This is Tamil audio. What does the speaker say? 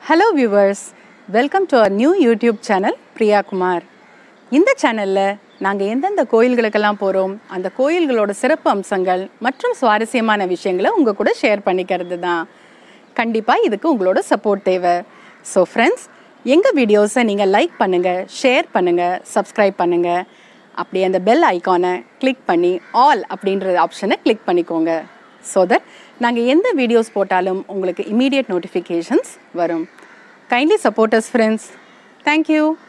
hello viewers welcome to our new YouTube channel Priya Kumar இந்த சேனலில் நாங்கள் எந்தெந்த கோயில்களுக்கெல்லாம் போகிறோம் அந்த கோயில்களோட சிறப்பு அம்சங்கள் மற்றும் சுவாரஸ்யமான விஷயங்களை உங்கள் கூட ஷேர் பண்ணிக்கிறது தான் கண்டிப்பாக இதுக்கு உங்களோட சப்போர்ட் தேவை ஸோ ஃப்ரெண்ட்ஸ் எங்கள் வீடியோஸை நீங்கள் லைக் பண்ணுங்கள் ஷேர் பண்ணுங்கள் சப்ஸ்கிரைப் பண்ணுங்கள் அப்படி அந்த பெல் ஐக்கானை கிளிக் பண்ணி ஆல் அப்படின்ற ஆப்ஷனை கிளிக் பண்ணிக்கோங்க ஸோ தட் நாங்கள் எந்த வீடியோஸ் போட்டாலும் உங்களுக்கு இமீடியட் நோட்டிஃபிகேஷன்ஸ் வரும் கைண்ட்லி சப்போர்ட்டர்ஸ் ஃப்ரெண்ட்ஸ் தேங்க்யூ